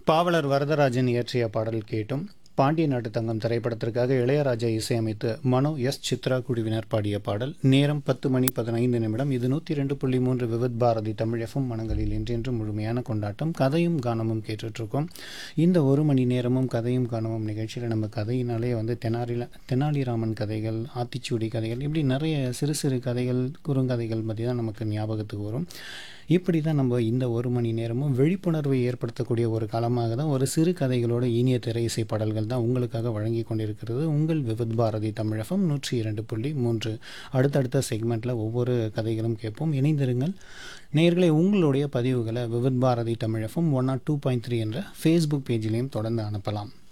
பாவலர் வரதராஜன் இயற்றிய பாடல் கேட்டும் பாண்டிய நாட்டு தங்கம் திரைப்படத்திற்காக இளையராஜா இசையமைத்து மனோ எஸ் சித்ரா குழுவினர் பாடிய பாடல் நேரம் பத்து மணி பதினைந்து நிமிடம் இது நூற்றி ரெண்டு புள்ளி மூன்று விவித் பாரதி தமிழகம் மனங்களில் இன்றென்று முழுமையான கொண்டாட்டம் கதையும் கானமும் கேட்டுட்ருக்கோம் இந்த ஒரு மணி நேரமும் கதையும் கானமும் நிகழ்ச்சியில் நம்ம கதையினாலே வந்து தெனாலில தெனாலிராமன் கதைகள் ஆத்திச்சூடி கதைகள் இப்படி நிறைய சிறு சிறு கதைகள் குறுங்கதைகள் பற்றி தான் நமக்கு ஞாபகத்துக்கு வரும் இப்படி தான் நம்ம இந்த ஒரு மணி நேரமும் விழிப்புணர்வை ஏற்படுத்தக்கூடிய ஒரு காலமாக தான் ஒரு சிறு கதைகளோட இனிய திரை இசை பாடல்கள் தான் உங்களுக்காக வழங்கி கொண்டிருக்கிறது உங்கள் விவித் பாரதி தமிழகம் நூற்றி இரண்டு புள்ளி மூன்று அடுத்தடுத்த செக்மெண்ட்டில் ஒவ்வொரு கதைகளும் கேட்போம் இணைந்திருங்கள் நேர்களை உங்களுடைய பதிவுகளை Vividh Bharati Tamilagam one naught two point three என்ற ஃபேஸ்புக் பேஜிலையும் தொடர்ந்து அனுப்பலாம்